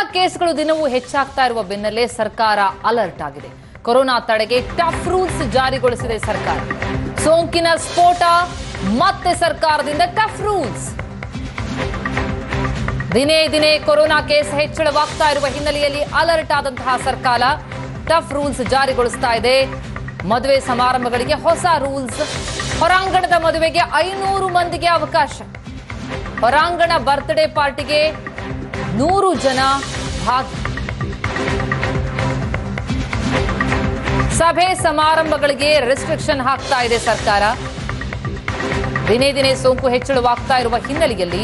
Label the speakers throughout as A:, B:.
A: ಕೇಸ್ಗಳು ದಿನವೂ ಹೆಚ್ಚಾಗ್ತಾ ಇರುವ ಬೆನ್ನಲ್ಲೇ ಸರ್ಕಾರ ಅಲರ್ಟ್ ಆಗಿದೆ ಕೊರೋನಾ ತಡೆಗೆ ಟಫ್ ರೂಲ್ಸ್ ಜಾರಿಗೊಳಿಸಿದೆ ಸರ್ಕಾರ ಸೋಂಕಿನ ಸ್ಫೋಟ ಮತ್ತೆ ಸರ್ಕಾರದಿಂದ ಟಫ್ ರೂಲ್ಸ್ ದಿನೇ ದಿನೇ ಕೊರೋನಾ ಕೇಸ್ ಹೆಚ್ಚಳವಾಗ್ತಾ ಇರುವ ಹಿನ್ನೆಲೆಯಲ್ಲಿ ಅಲರ್ಟ್ ಆದಂತಹ ಸರ್ಕಾರ ಟಫ್ ರೂಲ್ಸ್ ಜಾರಿಗೊಳಿಸ್ತಾ ಇದೆ ಮದುವೆ ಸಮಾರಂಭಗಳಿಗೆ ಹೊಸ ರೂಲ್ಸ್ ಹೊರಾಂಗಣದ ಮದುವೆಗೆ ಐನೂರು ಮಂದಿಗೆ ಅವಕಾಶ ಹೊರಾಂಗಣ ಬರ್ತ್ಡೇ ಪಾರ್ಟಿಗೆ ನೂರು ಜನ ಭಾಗಿ ಸಭೆ ಸಮಾರಂಭಗಳಿಗೆ ರೆಸ್ಟ್ರಿಕ್ಷನ್ ಹಾಕ್ತಾ ಇದೆ ಸರ್ಕಾರ ದಿನೇ ದಿನೇ ಸೋಂಕು ಹೆಚ್ಚಳವಾಗ್ತಾ ಇರುವ ಹಿನ್ನೆಲೆಯಲ್ಲಿ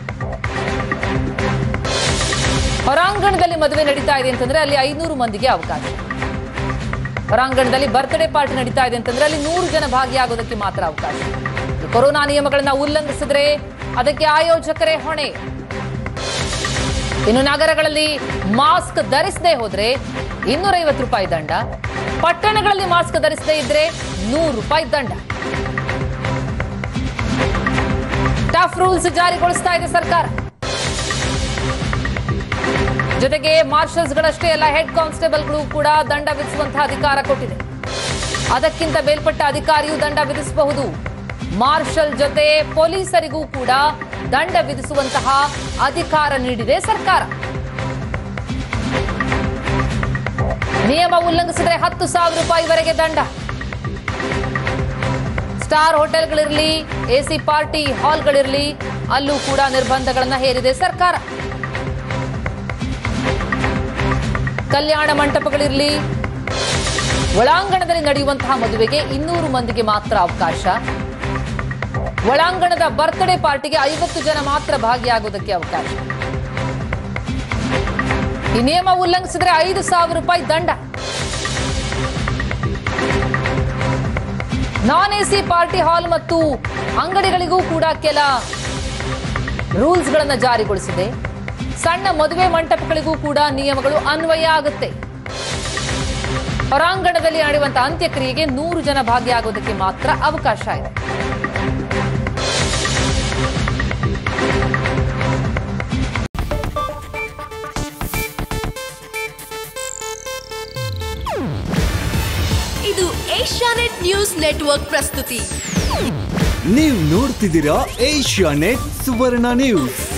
A: ಹೊರಾಂಗಣದಲ್ಲಿ ಮದುವೆ ನಡೀತಾ ಇದೆ ಅಂತಂದ್ರೆ ಅಲ್ಲಿ ಐನೂರು ಮಂದಿಗೆ ಅವಕಾಶ ಹೊರಾಂಗಣದಲ್ಲಿ ಬರ್ತ್ಡೇ ಪಾರ್ಟಿ ನಡೀತಾ ಇದೆ ಅಂತಂದ್ರೆ ಅಲ್ಲಿ ನೂರು ಜನ ಭಾಗಿಯಾಗೋದಕ್ಕೆ ಮಾತ್ರ ಅವಕಾಶ ಈ ಕೊರೋನಾ ನಿಯಮಗಳನ್ನ ಉಲ್ಲಂಘಿಸಿದ್ರೆ ಅದಕ್ಕೆ ಆಯೋಜಕರೇ ಹೊಣೆ ಇನ್ನು ನಗರಗಳಲ್ಲಿ ಮಾಸ್ಕ್ ಧರಿಸದೆ ಹೋದ್ರೆ ಇನ್ನೂರೈವತ್ತು ರೂಪಾಯಿ ದಂಡ ಪಟ್ಟಣಗಳಲ್ಲಿ ಮಾಸ್ಕ್ ಧರಿಸದೇ ಇದ್ರೆ ನೂರು ರೂಪಾಯಿ ದಂಡ ಟಫ್ ರೂಲ್ಸ್ ಜಾರಿಗೊಳಿಸ್ತಾ ಇದೆ ಸರ್ಕಾರ ಜೊತೆಗೆ ಮಾರ್ಷಲ್ಸ್ಗಳಷ್ಟೇ ಅಲ್ಲ ಹೆಡ್ ಕಾನ್ಸ್ಟೇಬಲ್ಗಳು ಕೂಡ ದಂಡ ವಿಧಿಸುವಂತಹ ಅಧಿಕಾರ ಕೊಟ್ಟಿದೆ ಅದಕ್ಕಿಂತ ಮೇಲ್ಪಟ್ಟ ಅಧಿಕಾರಿಯು ದಂಡ ವಿಧಿಸಬಹುದು ಮಾರ್ಷಲ್ ಜೊತೆ ಪೊಲೀಸರಿಗೂ ಕೂಡ ದಂಡ ವಿಧಿಸುವಂತಹ ಅಧಿಕಾರ ನೀಡಿದೆ ಸರ್ಕಾರ ನಿಯಮ ಉಲ್ಲಂಘಿಸಿದ್ರೆ ಹತ್ತು ಸಾವಿರ ರೂಪಾಯಿವರೆಗೆ ದಂಡ ಸ್ಟಾರ್ ಹೋಟೆಲ್ಗಳಿರಲಿ ಎಸಿ ಪಾರ್ಟಿ ಹಾಲ್ಗಳಿರಲಿ ಅಲ್ಲೂ ಕೂಡ ನಿರ್ಬಂಧಗಳನ್ನ ಹೇರಿದೆ ಸರ್ಕಾರ ಕಲ್ಯಾಣ ಮಂಟಪಗಳಿರಲಿ ಒಳಾಂಗಣದಲ್ಲಿ ನಡೆಯುವಂತಹ ಮದುವೆಗೆ ಇನ್ನೂರು ಮಂದಿಗೆ ಮಾತ್ರ ಅವಕಾಶ ಒಳಾಂಗಣದ ಬರ್ತ್ಡೇ ಪಾರ್ಟಿಗೆ ಐವತ್ತು ಜನ ಮಾತ್ರ ಭಾಗಿಯಾಗುವುದಕ್ಕೆ ಅವಕಾಶ ಈ ನಿಯಮ ಉಲ್ಲಂಘಿಸಿದ್ರೆ ಐದು ಸಾವಿರ ರೂಪಾಯಿ ದಂಡ ನಾನ್ ಎಸಿ ಪಾರ್ಟಿ ಹಾಲ್ ಮತ್ತು ಅಂಗಡಿಗಳಿಗೂ ಕೂಡ ಕೆಲ ರೂಲ್ಸ್ ಗಳನ್ನ ಜಾರಿಗೊಳಿಸಿದೆ ಸಣ್ಣ ಮದುವೆ ಮಂಟಪಗಳಿಗೂ ಕೂಡ ನಿಯಮಗಳು ಅನ್ವಯ ಆಗುತ್ತೆ ಹೊರಾಂಗಣದಲ್ಲಿ ನಡೆಯುವಂತಹ ಅಂತ್ಯಕ್ರಿಯೆಗೆ ನೂರು ಜನ ಭಾಗಿಯಾಗೋದಕ್ಕೆ ಮಾತ್ರ ಅವಕಾಶ ಇದೆ
B: ಇದು ಏಷ್ಯಾನೆಟ್ ನ್ಯೂಸ್ ನೆಟ್ವರ್ಕ್ ಪ್ರಸ್ತುತಿ
C: ನೀವು ನೋಡ್ತಿದ್ದೀರಾ ಏಷ್ಯಾ ನೆಟ್ ಸುವರ್ಣ ನ್ಯೂಸ್